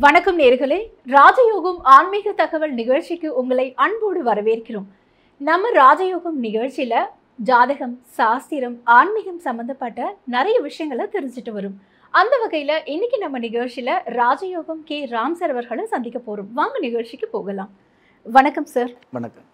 வணக்கம் நேர்களே ராஜயோகம் ஆன்மீக தகவல் நிகழ்ச்சிக்கு உங்களை அன்போடு வரவேற்கிறோம் நம்ம ராஜயோகம் நிகழ்ச்சியில ஜாதகம் சாஸ்திரம் ஆன்மீகம் சம்பந்தப்பட்ட நிறைய விஷயங்களை தெரிஞ்சுட்டு வரும் அந்த வகையில இன்னைக்கு நம்ம நிகழ்ச்சியில ராஜயோகம் கே ராம் சார் அவர்களை சந்திக்க போறோம் வாங்க நிகழ்ச்சிக்கு போகலாம் வணக்கம் சார் வணக்கம்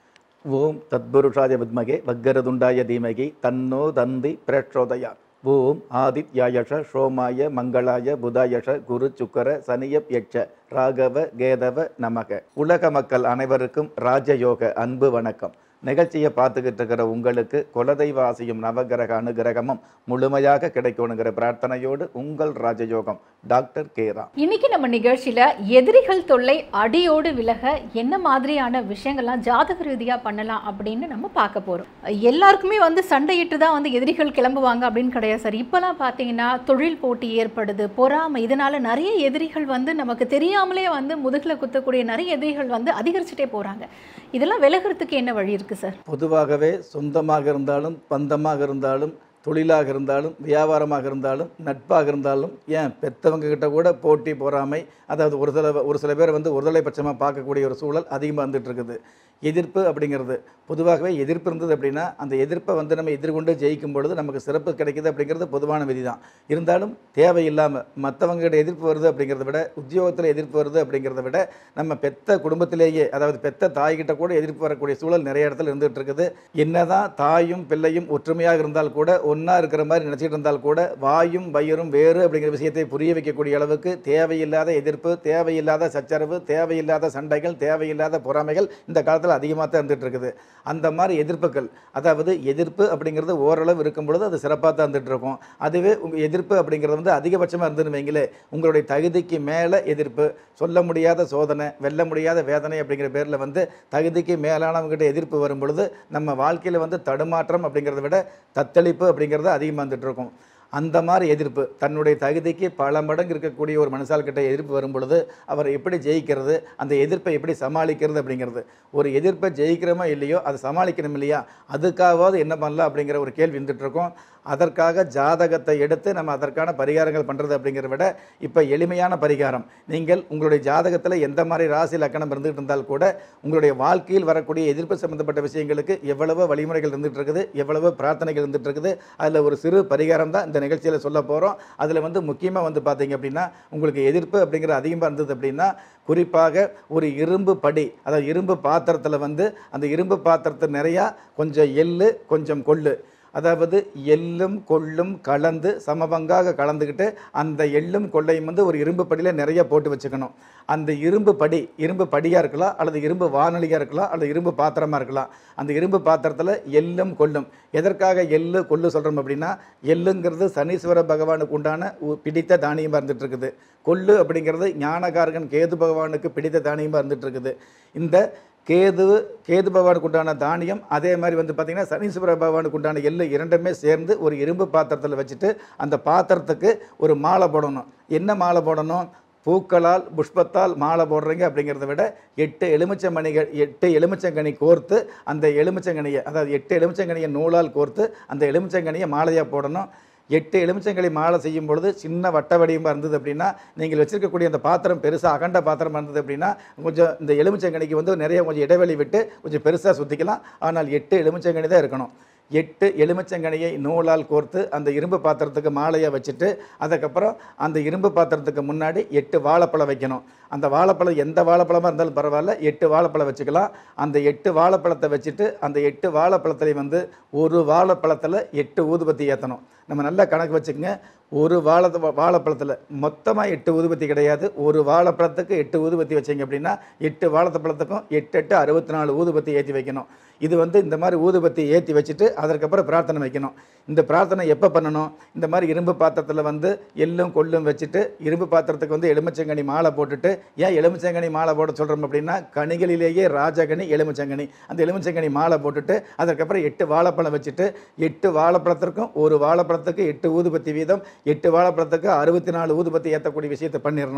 ஓம் தத்புருஷாய வித்மகே வக்கரதுண்டாய தீமகி தன்னோ தந்தி பிரச்சோதயா ஓம் ஆதித்யாயஷ சோமாய மங்களாய புதாயஷ குரு சுக்கர சனியப் யட்ச ராகவ கேதவ நமக உலக மக்கள் அனைவருக்கும் ராஜயோக அன்பு வணக்கம் நிகழ்ச்சியை பார்த்துக்கிட்டு இருக்கிற உங்களுக்கு குலதெய்வ ஆசையும் நவகிரக அனுகிரகமும் முழுமையாக கிடைக்கணுங்கிற பிரார்த்தனையோடு உங்கள் ராஜயோகம் டாக்டர் கேரா இன்னைக்கு நம்ம நிகழ்ச்சியில எதிரிகள் தொல்லை அடியோடு விலக என்ன மாதிரியான விஷயங்கள்லாம் ஜாதக ரீதியா பண்ணலாம் அப்படின்னு நம்ம பார்க்க போறோம் எல்லாருக்குமே வந்து சண்டையிட்டு தான் வந்து எதிரிகள் கிளம்புவாங்க அப்படின்னு கிடையாது சார் இப்போலாம் பார்த்தீங்கன்னா தொழில் போட்டி ஏற்படுது பொறாமை இதனால நிறைய எதிரிகள் வந்து நமக்கு தெரியாமலே வந்து முதுகில் குத்தக்கூடிய நிறைய எதிரிகள் வந்து அதிகரிச்சுட்டே போறாங்க இதெல்லாம் விலகிறதுக்கு என்ன வழி இருக்கு சார் பொதுவாகவே சொந்தமாக இருந்தாலும் பந்தமாக இருந்தாலும் தொழிலாக இருந்தாலும் வியாபாரமாக இருந்தாலும் நட்பாக இருந்தாலும் ஏன் பெற்றவங்க கிட்ட கூட போட்டி பொறாமை அதாவது ஒரு சில ஒரு சில பேர் வந்து ஒருதலை பட்சமாக பார்க்கக்கூடிய ஒரு சூழல் அதிகமாக வந்துட்டு இருக்குது எதிர்ப்பு அப்படிங்கிறது பொதுவாகவே எதிர்ப்பு இருந்தது அப்படின்னா அந்த எதிர்ப்பை வந்து நம்ம எதிர்கொண்டு ஜெயிக்கும் பொழுது நமக்கு சிறப்பு கிடைக்குது அப்படிங்கிறது பொதுவான விதி தான் இருந்தாலும் தேவையில்லாமல் மற்றவங்க கிட்ட எதிர்ப்பு வருது அப்படிங்கிறத விட உத்தியோகத்தில் எதிர்ப்பு வருது அப்படிங்கிறத விட நம்ம பெத்த குடும்பத்திலேயே அதாவது பெத்த தாய்கிட்ட கூட எதிர்ப்பு வரக்கூடிய சூழல் நிறைய இடத்துல இருந்துகிட்டு இருக்குது என்னதான் தாயும் பிள்ளையும் ஒற்றுமையாக இருந்தால் கூட ஒன்றா இருக்கிற மாதிரி நினச்சிட்டு இருந்தால் கூட வாயும் வயிறும் வேறு அப்படிங்கிற விஷயத்தை புரிய வைக்கக்கூடிய அளவுக்கு தேவையில்லாத எதிர்ப்பு தேவையில்லாத சச்சரவு தேவையில்லாத சண்டைகள் தேவையில்லாத பொறாமைகள் இந்த காலத்தில் அதிகமாக தான் இருந்துட்டு இருக்குது அந்த மாதிரி எதிர்ப்புகள் அதாவது எதிர்ப்பு அப்படிங்கிறது ஓரளவு இருக்கும் பொழுது அது சிறப்பாக தான் இருந்துட்டு இருக்கும் அதுவே உங்கள் எதிர்ப்பு அப்படிங்கிறது வந்து அதிகபட்சமாக இருந்துன்னு வைங்களே உங்களுடைய தகுதிக்கு மேலே எதிர்ப்பு சொல்ல முடியாத சோதனை வெல்ல முடியாத வேதனை அப்படிங்கிற பேரில் வந்து தகுதிக்கு மேலானவங்ககிட்ட எதிர்ப்பு வரும் பொழுது நம்ம வாழ்க்கையில் வந்து தடுமாற்றம் அப்படிங்கிறத விட தத்தளிப்பு அப்படிங்கிறது அதிகமாக வந்துட்டு இருக்கும் அந்த மாதிரி எதிர்ப்பு தன்னுடைய தகுதிக்கு பல மடங்கு இருக்கக்கூடிய ஒரு மனுஷால்கிட்ட எதிர்ப்பு வரும் பொழுது அவரை எப்படி ஜெயிக்கிறது அந்த எதிர்ப்பை எப்படி சமாளிக்கிறது அப்படிங்கிறது ஒரு எதிர்ப்பை ஜெயிக்கிறோமோ இல்லையோ அதை சமாளிக்கணும் இல்லையா அதுக்காகவாவது என்ன பண்ணலாம் அப்படிங்கிற ஒரு கேள்வி இருந்துட்டு இருக்கோம் அதற்காக ஜாதகத்தை எடுத்து நம்ம அதற்கான பரிகாரங்கள் பண்ணுறது அப்படிங்கிறத விட இப்போ எளிமையான பரிகாரம் நீங்கள் உங்களுடைய ஜாதகத்தில் எந்த மாதிரி ராசி லக்கணம் இருந்துகிட்டு இருந்தால் கூட உங்களுடைய வாழ்க்கையில் வரக்கூடிய எதிர்ப்பு சம்பந்தப்பட்ட விஷயங்களுக்கு எவ்வளவோ வழிமுறைகள் இருந்துகிட்டு இருக்குது எவ்வளவோ பிரார்த்தனைகள் இருந்துகிட்டு இருக்குது அதில் ஒரு சிறு பரிகாரம் தான் இந்த நிகழ்ச்சியில் சொல்ல போகிறோம் அதில் வந்து முக்கியமாக வந்து பார்த்தீங்க அப்படின்னா உங்களுக்கு எதிர்ப்பு அப்படிங்கிற அதிகமாக இருந்தது அப்படின்னா குறிப்பாக ஒரு இரும்பு படி அதாவது இரும்பு பாத்திரத்தில் வந்து அந்த இரும்பு பாத்திரத்தை நிறையா கொஞ்சம் எள்ளு கொஞ்சம் கொள்ளு அதாவது எள்ளும் கொள்ளும் கலந்து சமபங்காக கலந்துக்கிட்டு அந்த எள்ளும் கொள்ளையும் வந்து ஒரு இரும்பு படியில் நிறைய போட்டு வச்சுக்கணும் அந்த இரும்பு படி இரும்பு படியாக இருக்கலாம் அல்லது இரும்பு வானொலியாக இருக்கலாம் அல்லது இரும்பு பாத்திரமாக இருக்கலாம் அந்த இரும்பு பாத்திரத்தில் எள்ளும் கொள்ளும் எதற்காக எள்ளு கொள்ளு சொல்கிறோம் அப்படின்னா எள்ளுங்கிறது சனீஸ்வர பகவானுக்கு உண்டான உ- பிடித்த தானியமாக இருந்துட்டு இருக்குது கொள்ளு அப்படிங்கிறது ஞானகாரகன் கேது பகவானுக்கு பிடித்த தானியமாக இருந்துட்டு இருக்குது இந்த கேது கேது பகவானுக்கு உண்டான தானியம் அதே மாதிரி வந்து பார்த்திங்கன்னா சனீஸ்வர பகவானுக்கு உண்டான எள்ளு இரண்டுமே சேர்ந்து ஒரு இரும்பு பாத்திரத்தில் வச்சுட்டு அந்த பாத்திரத்துக்கு ஒரு மாலை போடணும் என்ன மாலை போடணும் பூக்களால் புஷ்பத்தால் மாலை போடுறீங்க அப்படிங்கிறத விட எட்டு எலுமிச்சை மணிகள் எட்டு எலுமிச்சங்கனி கோர்த்து அந்த எலுமிச்சங்கனியை அதாவது எட்டு எலுமிச்சங்கனியை நூலால் கோர்த்து அந்த எலுமிச்சங்கனியை மாலையாக போடணும் எட்டு எலுமிச்சங்களை மாலை செய்யும் பொழுது சின்ன வட்ட வடிவமாக இருந்தது அப்படின்னா நீங்கள் வச்சிருக்கக்கூடிய அந்த பாத்திரம் பெருசாக அகண்ட பாத்திரமாக இருந்தது அப்படின்னா கொஞ்சம் இந்த எலுமிச்சங்கனிக்கு வந்து நிறைய கொஞ்சம் இடைவெளி விட்டு கொஞ்சம் பெருசாக சுற்றிக்கலாம் ஆனால் எட்டு எலுமிச்சங்கனி தான் இருக்கணும் எட்டு எலுமிச்சங்கனியை நூலால் கோர்த்து அந்த இரும்பு பாத்திரத்துக்கு மாலையை வச்சுட்டு அதுக்கப்புறம் அந்த இரும்பு பாத்திரத்துக்கு முன்னாடி எட்டு வாழைப்பழம் வைக்கணும் அந்த வாழைப்பழம் எந்த வாழைப்பழமாக இருந்தாலும் பரவாயில்ல எட்டு வாழைப்பழம் வச்சுக்கலாம் அந்த எட்டு வாழைப்பழத்தை வச்சுட்டு அந்த எட்டு வாழைப்பழத்துல வந்து ஒரு வாழைப்பழத்தில் எட்டு ஊதுபத்தி ஏற்றணும் நம்ம நல்லா கணக்கு வச்சுக்கோங்க ஒரு வாழை வாழைப்பழத்தில் மொத்தமாக எட்டு ஊதுபத்தி கிடையாது ஒரு வாழைப்பழத்துக்கு எட்டு ஊதுபத்தி வச்சீங்க அப்படின்னா எட்டு வாழைப்பழத்துக்கும் எட்டு எட்டு அறுபத்தி நாலு ஊதுபத்தி ஏற்றி வைக்கணும் இது வந்து இந்த மாதிரி ஊதுபத்தி ஏற்றி வச்சுட்டு அதற்கப்புறம் பிரார்த்தனை வைக்கணும் இந்த பிரார்த்தனை எப்போ பண்ணணும் இந்த மாதிரி இரும்பு பாத்திரத்தில் வந்து எள்ளும் கொள்ளும் வச்சுட்டு இரும்பு பாத்திரத்துக்கு வந்து எலுமிச்சங்கனி மாலை போட்டுட்டு ஏன் எலுமிச்சங்கனி மாலை போட சொல்கிறோம் அப்படின்னா கனிகளிலேயே ராஜகனி எலுமிச்சங்கனி அந்த எலுமிச்சங்கனி மாலை போட்டுட்டு அதற்கப்புறம் எட்டு வாழைப்பழம் வச்சுட்டு எட்டு வாழைப்பழத்திற்கும் ஒரு வாழைப்பழத்துக்கு எட்டு ஊதுபத்தி வீதம் எட்டு வாழைப்பழத்துக்கு அறுபத்தி நாலு ஊதுபத்தி ஏற்றக்கூடிய விஷயத்தை பண்ணிடணும்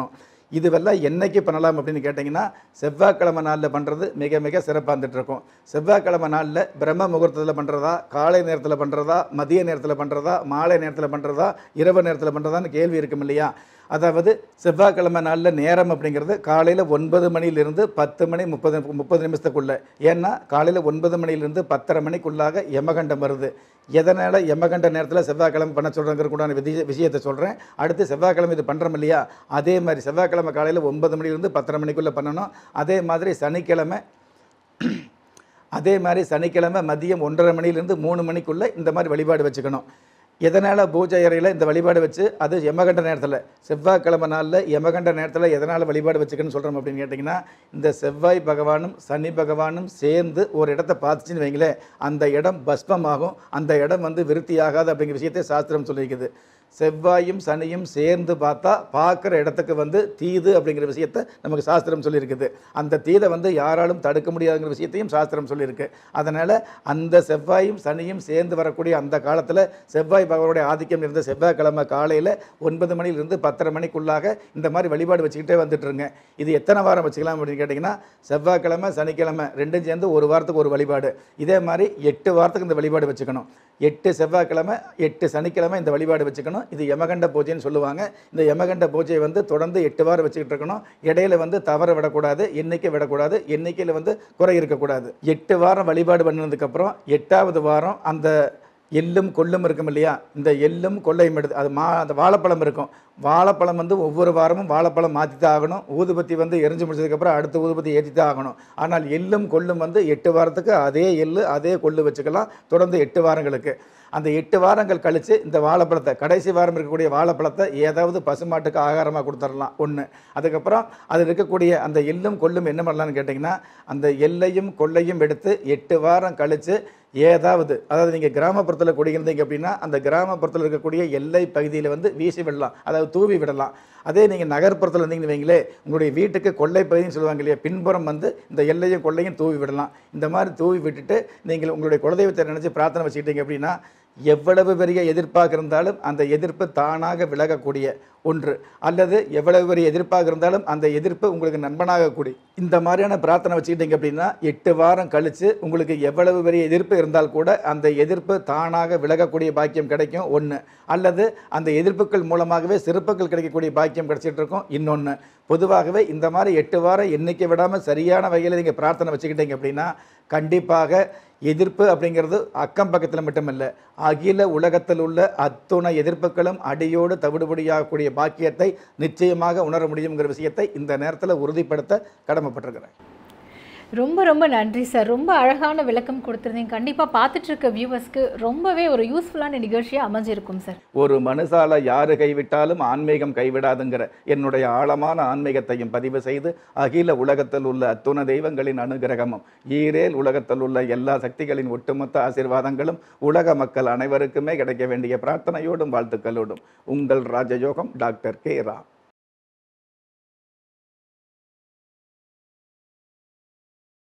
இதுவெல்லாம் என்னைக்கு பண்ணலாம் அப்படின்னு கேட்டிங்கன்னா செவ்வாய்க்கிழமை நாளில் பண்ணுறது மிக மிக சிறப்பாக இருந்துட்டு இருக்கும் செவ்வாய்க்கிழமை நாளில் பிரம்ம முகூர்த்தத்தில் பண்ணுறதா காலை நேரத்தில் பண்ணுறதா மதிய நேரத்தில் பண்ணுறதா மாலை நேரத்தில் பண்ணுறதா இரவு நேரத்தில் பண்ணுறதான்னு கேள்வி இருக்கும் இல்லையா அதாவது செவ்வாய்க்கிழமை நாளில் நேரம் அப்படிங்கிறது காலையில் ஒன்பது மணியிலிருந்து பத்து மணி முப்பது முப்பது நிமிஷத்துக்குள்ளே ஏன்னா காலையில் ஒன்பது மணியிலிருந்து பத்தரை மணிக்குள்ளாக யமகண்டம் வருது எதனால் யமகண்ட நேரத்தில் செவ்வாய்க்கிழமை பண்ண சொல்கிறங்கிற கூட விதி விஷயத்தை சொல்கிறேன் அடுத்து செவ்வாய்க்கிழமை இது பண்ணுறோம் இல்லையா அதே மாதிரி செவ்வாய்க்கிழமை காலையில் ஒன்பது மணியிலிருந்து பத்தரை மணிக்குள்ளே பண்ணணும் அதே மாதிரி சனிக்கிழமை அதே மாதிரி சனிக்கிழமை மதியம் ஒன்றரை மணிலேருந்து மூணு மணிக்குள்ளே இந்த மாதிரி வழிபாடு வச்சுக்கணும் எதனால் பூஜை அறையில் இந்த வழிபாடு வச்சு அது யமகண்ட நேரத்தில் செவ்வாய்க்கிழமை நாளில் யமகண்ட நேரத்தில் எதனால் வழிபாடு வச்சுக்கணும்னு சொல்கிறோம் அப்படின்னு கேட்டிங்கன்னா இந்த செவ்வாய் பகவானும் சனி பகவானும் சேர்ந்து ஒரு இடத்த பார்த்துச்சுன்னு வைங்களேன் அந்த இடம் பஸ்மமாகும் அந்த இடம் வந்து விருத்தியாகாது அப்படிங்கிற விஷயத்தை சாஸ்திரம் சொல்லியிருக்குது செவ்வாயும் சனியும் சேர்ந்து பார்த்தா பார்க்குற இடத்துக்கு வந்து தீது அப்படிங்கிற விஷயத்தை நமக்கு சாஸ்திரம் சொல்லியிருக்குது அந்த தீதை வந்து யாராலும் தடுக்க முடியாதுங்கிற விஷயத்தையும் சாஸ்திரம் சொல்லியிருக்கு அதனால் அந்த செவ்வாயும் சனியும் சேர்ந்து வரக்கூடிய அந்த காலத்தில் செவ்வாய் பகவானுடைய ஆதிக்கம் இருந்த செவ்வாய்க்கிழமை காலையில் ஒன்பது மணிலிருந்து பத்தரை மணிக்குள்ளாக இந்த மாதிரி வழிபாடு வச்சுக்கிட்டே வந்துட்டுருங்க இது எத்தனை வாரம் வச்சுக்கலாம் அப்படின்னு கேட்டிங்கன்னா செவ்வாய்க்கிழமை சனிக்கிழமை ரெண்டும் சேர்ந்து ஒரு வாரத்துக்கு ஒரு வழிபாடு இதே மாதிரி எட்டு வாரத்துக்கு இந்த வழிபாடு வச்சுக்கணும் எட்டு செவ்வாய்க்கிழமை எட்டு சனிக்கிழமை இந்த வழிபாடு வச்சுக்கணும் இது யமகண்ட பூஜைன்னு சொல்லுவாங்க இந்த யமகண்ட பூஜையை வந்து தொடர்ந்து எட்டு வாரம் வச்சுக்கிட்டு இருக்கணும் இடையில வந்து தவற விடக்கூடாது எண்ணிக்கை விடக்கூடாது எண்ணிக்கையில் வந்து குறை இருக்கக்கூடாது எட்டு வாரம் வழிபாடு பண்ணினதுக்கப்புறம் எட்டாவது வாரம் அந்த எள்ளும் கொள்ளும் இருக்கும் இல்லையா இந்த எள்ளும் கொள்ளையும் எடுத்து அது மா அந்த வாழைப்பழம் இருக்கும் வாழைப்பழம் வந்து ஒவ்வொரு வாரமும் வாழைப்பழம் மாற்றி தான் ஆகணும் ஊதுபத்தி வந்து எரிஞ்சு முடிச்சதுக்கப்புறம் அடுத்த ஊதுபத்தி ஏற்றி தான் ஆகணும் ஆனால் எள்ளும் கொள்ளும் வந்து எட்டு வாரத்துக்கு அதே எள்ளு அதே கொள்ளு வச்சுக்கலாம் தொடர்ந்து எட்டு வாரங்களுக்கு அந்த எட்டு வாரங்கள் கழித்து இந்த வாழைப்பழத்தை கடைசி வாரம் இருக்கக்கூடிய வாழைப்பழத்தை ஏதாவது பசுமாட்டுக்கு ஆகாரமாக கொடுத்துடலாம் ஒன்று அதுக்கப்புறம் அது இருக்கக்கூடிய அந்த எள்ளும் கொள்ளும் என்ன பண்ணலாம்னு கேட்டிங்கன்னா அந்த எல்லையும் கொள்ளையும் எடுத்து எட்டு வாரம் கழித்து ஏதாவது அதாவது நீங்கள் கிராமப்புறத்தில் குடியிருந்தீங்க அப்படின்னா அந்த கிராமப்புறத்தில் இருக்கக்கூடிய எல்லை பகுதியில் வந்து வீசி விடலாம் அதாவது தூவி விடலாம் அதே நீங்கள் நகர்ப்புறத்தில் இருந்தீங்கன்னு வைங்களே உங்களுடைய வீட்டுக்கு கொள்ளை பகுதின்னு சொல்லுவாங்க இல்லையா பின்புறம் வந்து இந்த எல்லையும் கொள்ளையும் தூவி விடலாம் இந்த மாதிரி தூவி விட்டுட்டு நீங்கள் உங்களுடைய குலதெய்வத்தை நினச்சி பிரார்த்தனை வச்சுக்கிட்டீங்க அப்படின்னா எவ்வளவு பெரிய எதிர்ப்பாக இருந்தாலும் அந்த எதிர்ப்பு தானாக விலகக்கூடிய ஒன்று அல்லது எவ்வளவு பெரிய எதிர்ப்பாக இருந்தாலும் அந்த எதிர்ப்பு உங்களுக்கு நண்பனாக கூடி இந்த மாதிரியான பிரார்த்தனை வச்சுக்கிட்டீங்க அப்படின்னா எட்டு வாரம் கழித்து உங்களுக்கு எவ்வளவு பெரிய எதிர்ப்பு இருந்தால் கூட அந்த எதிர்ப்பு தானாக விலகக்கூடிய பாக்கியம் கிடைக்கும் ஒன்று அல்லது அந்த எதிர்ப்புகள் மூலமாகவே சிறப்புகள் கிடைக்கக்கூடிய பாக்கியம் கிடைச்சிட்டு இருக்கும் இன்னொன்று பொதுவாகவே இந்த மாதிரி எட்டு வாரம் எண்ணிக்கை விடாமல் சரியான வகையில் நீங்கள் பிரார்த்தனை வச்சுக்கிட்டீங்க அப்படின்னா கண்டிப்பாக எதிர்ப்பு அப்படிங்கிறது அக்கம் பக்கத்தில் மட்டுமல்ல அகில உலகத்தில் உள்ள அத்துணை எதிர்ப்புகளும் அடியோடு தவிடுபடியாகக்கூடிய பாக்கியத்தை நிச்சயமாக உணர முடியுங்கிற விஷயத்தை இந்த நேரத்தில் உறுதிப்படுத்த கடமைப்பட்டிருக்கிறேன் ரொம்ப ரொம்ப நன்றி சார் ரொம்ப அழகான விளக்கம் கொடுத்துருந்தீங்க கண்டிப்பாக பார்த்துட்டு இருக்க வியூவர்ஸ்க்கு ரொம்பவே ஒரு யூஸ்ஃபுல்லான நிகழ்ச்சியாக அமைஞ்சிருக்கும் சார் ஒரு மனுஷால யாரு கைவிட்டாலும் ஆன்மீகம் கைவிடாதுங்கிற என்னுடைய ஆழமான ஆன்மீகத்தையும் பதிவு செய்து அகில உலகத்தில் உள்ள அத்துண தெய்வங்களின் அனுகிரகமும் ஈரேல் உலகத்தில் உள்ள எல்லா சக்திகளின் ஒட்டுமொத்த ஆசீர்வாதங்களும் உலக மக்கள் அனைவருக்குமே கிடைக்க வேண்டிய பிரார்த்தனையோடும் வாழ்த்துக்களோடும் உங்கள் ராஜயோகம் டாக்டர் கே ராம்